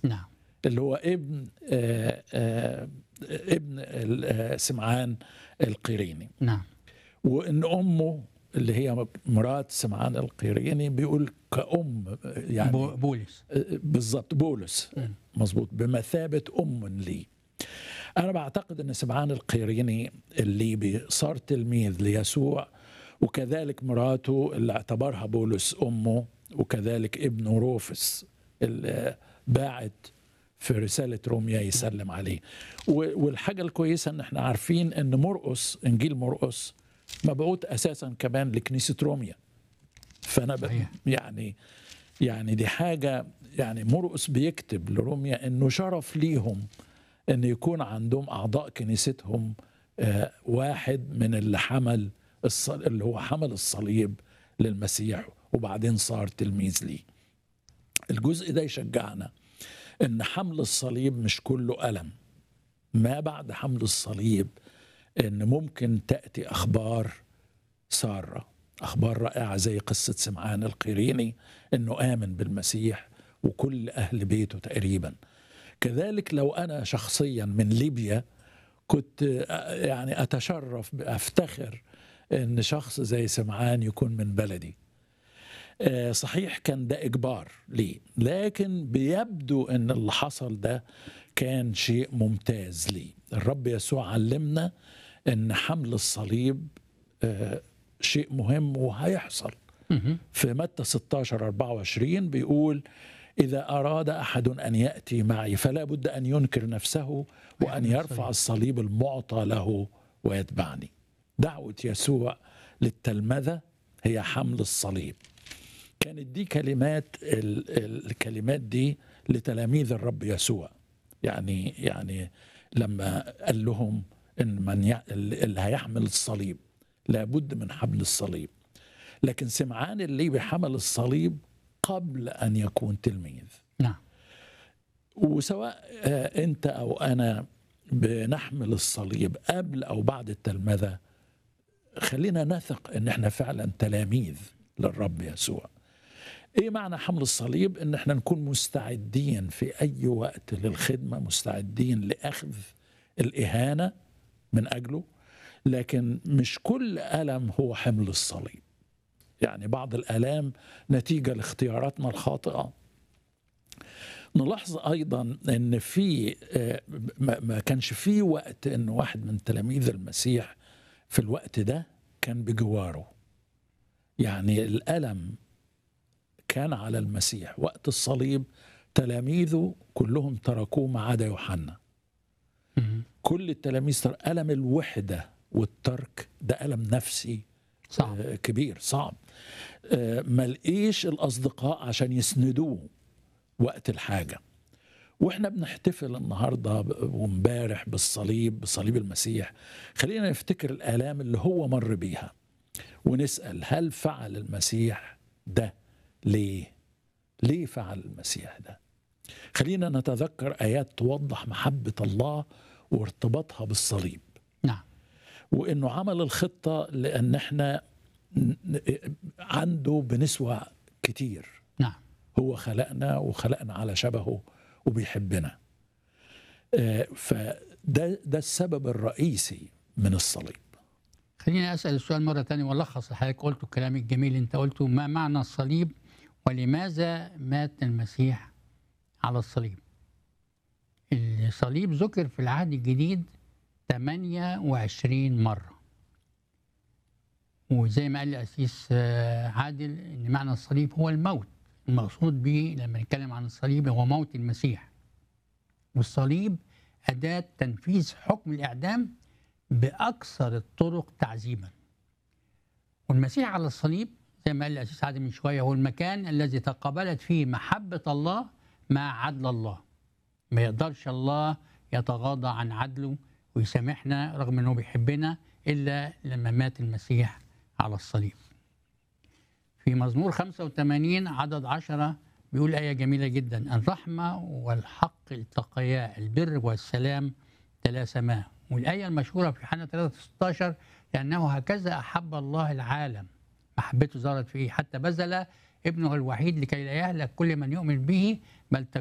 نعم اللي هو ابن آه، آه، ابن ال- آه، سمعان القيريني نعم وان امه اللي هي مرات سمعان القيريني بيقول كأم يعني بو- بولس بالظبط بولس مظبوط بمثابة أم لي أنا بعتقد أن سمعان القيريني الليبي صار تلميذ ليسوع وكذلك مراته اللي اعتبرها بولس أمه وكذلك ابنه روفس اللي باعت في رسالة روميا يسلم عليه و- والحاجة الكويسة أن احنا عارفين أن مرقس إنجيل مرقس مبعوث أساسا كمان لكنيسة روميا فأنا ب... صحيح. يعني يعني دي حاجة يعني مرقس بيكتب لروميا انه شرف ليهم ان يكون عندهم اعضاء كنيستهم آه، واحد من اللي حمل الص- اللي هو حمل الصليب للمسيح وبعدين صار تلميذ ليه الجزء ده يشجعنا ان حمل الصليب مش كله ألم ما بعد حمل الصليب ان ممكن تأتي اخبار سارة أخبار رائعة زي قصة سمعان القيريني أنه آمن بالمسيح وكل أهل بيته تقريبا كذلك لو أنا شخصيا من ليبيا كنت آه، يعني أتشرف أفتخر أن شخص زي سمعان يكون من بلدي آه، صحيح كان ده إجبار ليه لكن بيبدو أن اللي حصل ده كان شيء ممتاز ليه الرب يسوع علمنا أن حمل الصليب آه، شيء مهم وهيحصل مهم. في متى 16 24 بيقول إذا أراد أحد أن يأتي معي فلا بد أن ينكر نفسه وأن ويحمل يرفع الصليب المعطى له ويتبعني دعوة يسوع للتلمذة هي حمل الصليب كانت دي كلمات ال- ال- الكلمات دي لتلاميذ الرب يسوع يعني يعني لما قال لهم ان من ي... اللي هيحمل الصليب لابد من حمل الصليب لكن سمعان الليبي حمل الصليب قبل ان يكون تلميذ نعم وسواء آه، انت او انا بنحمل الصليب قبل او بعد التلمذه خلينا نثق ان احنا فعلا تلاميذ للرب يسوع ايه معنى حمل الصليب ان احنا نكون مستعدين في اي وقت للخدمه مستعدين لاخذ الاهانه من اجله لكن مش كل الم هو حمل الصليب يعني بعض الالام نتيجه لاختياراتنا الخاطئه نلاحظ ايضا ان في آه، ما ما كانش في وقت ان واحد من تلاميذ المسيح في الوقت ده كان بجواره يعني الالم كان على المسيح وقت الصليب تلاميذه كلهم تركوه ما عدا يوحنا مهم. كل التلاميذ تر- ألم الوحدة والترك ده ألم نفسي صعب آه، كبير صعب آه، ما لقيش الأصدقاء عشان يسندوه وقت الحاجة واحنا بنحتفل النهارده ب- وامبارح بالصليب بصليب المسيح خلينا نفتكر الآلام اللي هو مر بيها ونسأل هل فعل المسيح ده ليه؟ ليه فعل المسيح ده؟ خلينا نتذكر آيات توضح محبة الله وارتباطها بالصليب نعم وانه عمل الخطه لان احنا ن- ن- عنده بنسوة كتير نعم هو خلقنا وخلقنا على شبهه وبيحبنا آه، فده ده السبب الرئيسي من الصليب خليني اسال السؤال مره ثانيه والخص حضرتك قلته الكلام الجميل اللي انت قلته ما معنى الصليب ولماذا مات المسيح على الصليب الصليب ذكر في العهد الجديد 28 مره وزي ما قال الاسيس آه، عادل ان معنى الصليب هو الموت المقصود به لما نتكلم عن الصليب هو موت المسيح والصليب اداه تنفيذ حكم الاعدام باكثر الطرق تعذيبا والمسيح على الصليب زي ما قال الاسيس عادل من شويه هو المكان الذي تقابلت فيه محبه الله مع عدل الله ما يقدرش الله يتغاضى عن عدله ويسامحنا رغم انه بيحبنا الا لما مات المسيح على الصليب في مزمور 85 عدد عشرة بيقول آية جميلة جدا الرحمة والحق التقيا البر والسلام تلاسما والآية المشهورة في يوحنا 3 16 لأنه هكذا أحب الله العالم محبته ظهرت فيه حتى بذل ابنه الوحيد لكي لا يهلك كل من يؤمن به بل تكون